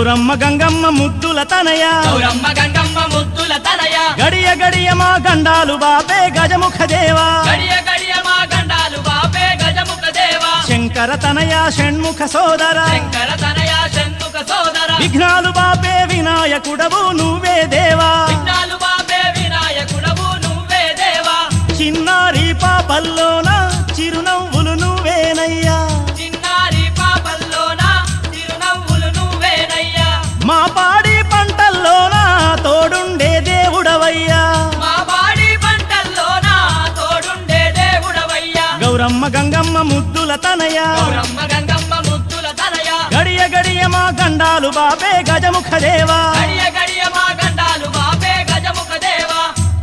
గౌరమ్మ గంగమ్మ ముద్దుల తనయ గౌరమ్మ గంగమ్మ ముద్దుల తనయ గడియ గడియ మా గండాలు బాపే గజముఖ దేవా గడియ గడియ మా గండాలు బాపే గజముఖ దేవా శంకర తనయ షణ్ముఖ సోదర శంకర తనయ షణ్ముఖ సోదర విఘ్నాలు బాపే వినాయకుడవు నువ్వే దేవా విఘ్నాలు బాపే వినాయకుడవు నువ్వే దేవా చిన్నారి పాపల్లోన చిరునవ్వులు నువ్వేనయ్యా చిన్నారి పాపల్లోన చిరునవ్వులు నువ్వేనయ్యా మా పాడి పంటల్లోన తోడుండే దేవుడవయ్యా మా బాడి పంటల్లోన తోడుండే దేవుడవయ్యా గౌరమ్మ గంగమ్మ ముద్దుల తనయ గౌరమ్మ గంగమ్మ ముద్దుల తనయ గడియ గడియ మా గండాలు బాపే గజముఖ దేవా గడియ గడియ మా గండాలు బాపే గజముఖ దేవా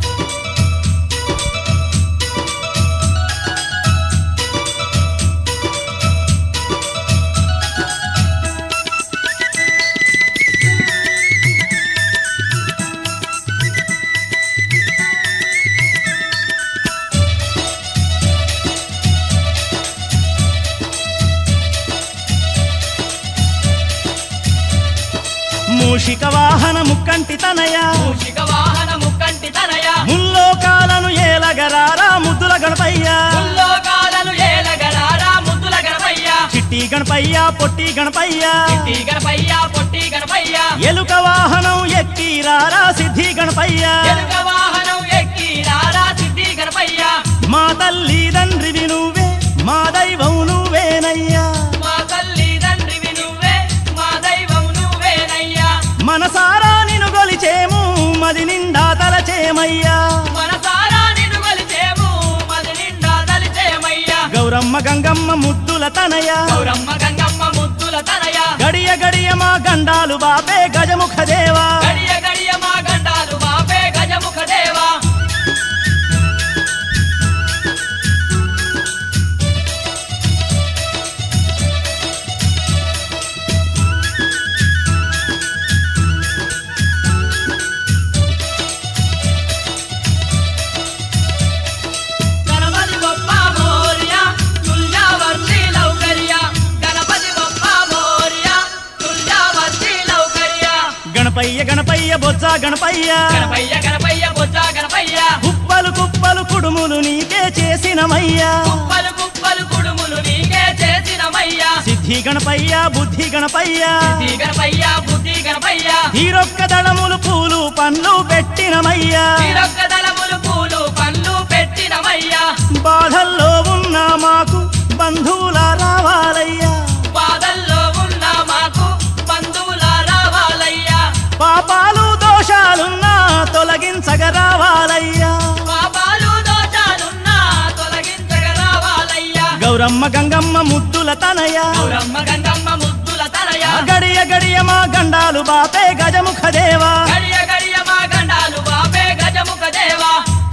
మూషిక వాహన ముక్కంటి తనయ మూషిక వాహన ముక్కంటి తనయ ముల్లోకాలను ఏలగరారా ముద్దుల గణపయ్య ముల్లోకాలను ఏలగరారా ముద్దుల గణపయ్య చిట్టి గణపయ్య పొట్టి గణపయ్య ఈ గణపయ్య పొట్టి గణపయ్య ఎలుక వాహనం ఎక్కి రారా సిద్ధి గణపయ్య ఎలుక వాహనం ఎక్కి రారా సిద్ధి గణపయ్య మా తల్లి తండ్రివి నువ్వే మా దైవం నువ్వేనయ్యా మా తల్లి తండ్రివి నువ్వే మా దైవం నువ్వేనయ్యా మనసారా నిన్ను గొలిచేము మది నిండా తలచేమయ్యా మనసారా నిన్ను కొలిచేము మది నిండా తలిచేమయ్యా గౌరమ్మ గంగమ్మ ముద్దుల తనయ గౌరమ్మ గంగమ్మ ముద్దుల తనయ గడియ గడియ మా గండాలు బాపే గజముఖ దేవా గడియ గడియ మా గండాలు బాపే గజముఖ దేవా గణపతి బొప్ప మోరియా తుల్యావర్తి లౌకర్య గణపతి బొప్ప మోరియా తుల్యావర్తి లౌకర్య గణపయ్య గణపయ్య బొజ్జ గణపయ్య గణపయ్య గణపయ్య బొజ్జ గణపయ్య కుప్పలు కుప్పలు కుడుములు నీకే చేసినమయ్యా కుప్పలు కుప్పలు కుడుములు నీకే చేసినమయ్యా సిద్ధి గణపయ్య బుద్ధి గణపయ్య ఈ గణపయ్య బుద్ధి గణపయ్య తీరొక్క దళములు పూలు పండ్లు పెట్టినమయ్యా తీరొక్క దళములు పూలు పండ్లు పెట్టినమయ్యా బాధల్లో ఉన్న మాకు బంధువుల రావాలయ్యా బాధల్లో ఉన్న మాకు బంధువుల రావాలయ్యా పాపాలు దోషాలున్నా తొలగించగ రావాలయ్యా పాపాలు దోషాలున్నా తొలగించగ రావాలయ్యా గౌరమ్మ గంగమ్మ ముద్దుల తనయ గౌరమ్మ గంగమ్మ ముద్దుల తనయ గడియ గడియ మా గండాలు బాపే గజముఖ దేవా గడియ గడియ మా గండాలు బాపే గజముఖ దేవా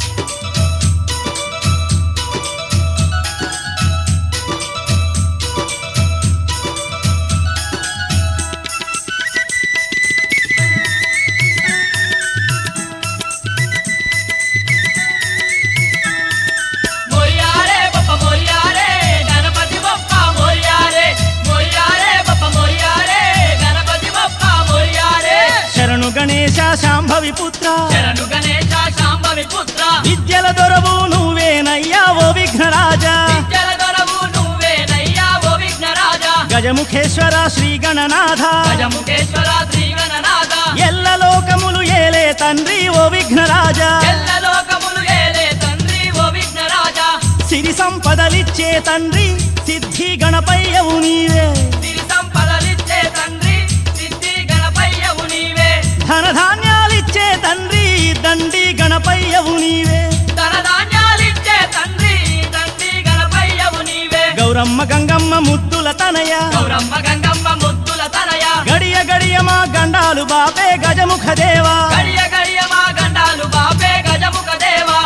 మోరియారే బప్ప మోరియారే గణపతి బప్ప మోరియారే మోరియారే బప్ప మోరియారే గణపతి బప్ప మోరియారే శరణు గణేశ శాంభవి పుత్ర శరణు గణేశ శాంభవి పుత్ర విద్యల దొరవు నువ్వేనయ్యా ఓ విఘ్నరాజా విద్యల దొరవు నువ్వేనయ్యా ఓ విఘ్నరాజా గజముఖేశ్వర శ్రీ గణనాథ గజముఖేశ్వర శ్రీ గణనాథ ఎల్ల లోకములు ఏలే తండ్రి ఓ విఘ్నరాజా ఎల్ల లోకములు ఏలే తండ్రి ఓ విఘ్నరాజా సిరి సంపదలిచ్చే తండ్రి సిద్ధి గణపయ్యవు నీవే సిరి సంపదలిచ్చే తండ్రి సిద్ధి గణపయ్యవు నీవే ధనధాన్యాలిచ్చే తండ్రి దండి గణపయ్యవు నీవే ధన ధాన్యాలిచ్చే తండ్రి తండ్రి గణపయ్యవు నీవే గౌరమ్మ గంగమ్మ ముద్దుల తనయ గౌరమ్మ గంగమ్మ ముద్దుల తనయ గడియ గడియ మా గండాలు బాపే గజముఖ దేవా గడియ గడియ మా గండాలు బాపే గజముఖ దేవా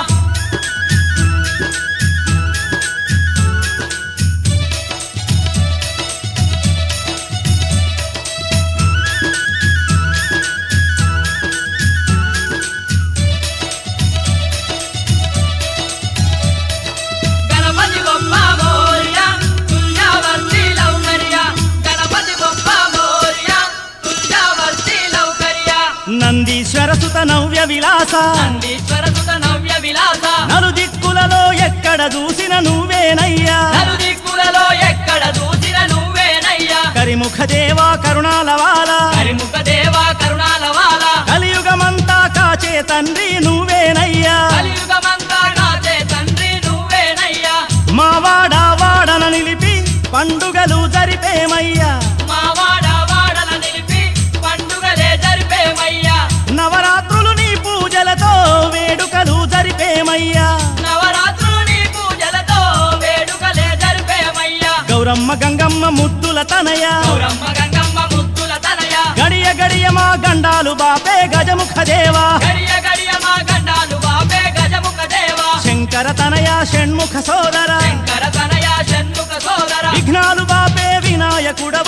గణపతి బొప్ప మోరియా తుల్యావర్తి లౌకర్య గణపతి బొప్ప మోరియా తుల్యావర్తి నవ్య విలాస నందీశ్వర సుత నవ్య విలాస నలు దిక్కులలో ఎక్కడ చూసిన నువ్వేనయ్యా నలు దిక్కులలో ఎక్కడ చూసిన నువ్వేనయ్యా కరిముఖ దేవా కరుణాలవాల హరిముఖ దేవా కరుణాల వాల కలియుగమంతా కాచే తండ్రి నువ్వేనయ్యా కలియుగమంతా నాచే తండ్రి నువ్వేనయ్యా మా వాడ వాడన నిలిపి పండుగలు జరిపేమయ్యా మా వాడ వాడల నిలిపి పండుగలే జరిపేమయ్యా నవరాత్రులు నీ పూజలతో వేడుకలు జరిపేమయ్యా నవరాత్రులు నీ పూజలతో వేడుకలే జరిపేమయ్యా గౌరమ్మ గంగమ్మ ముద్దుల తనయ గౌరమ్మ గంగమ్మ ముద్దుల తనయ గడియ గడియ మా గండాలు బాపే గజముఖ దేవా గడియ గడియ మా గండాలు బాపే గజముఖ దేవా శంకర తనయ షణ్ముఖ సోదర శంకర తనయ షణ్ముఖ సోదర విఘ్నాలు బాపే వినాయకుడ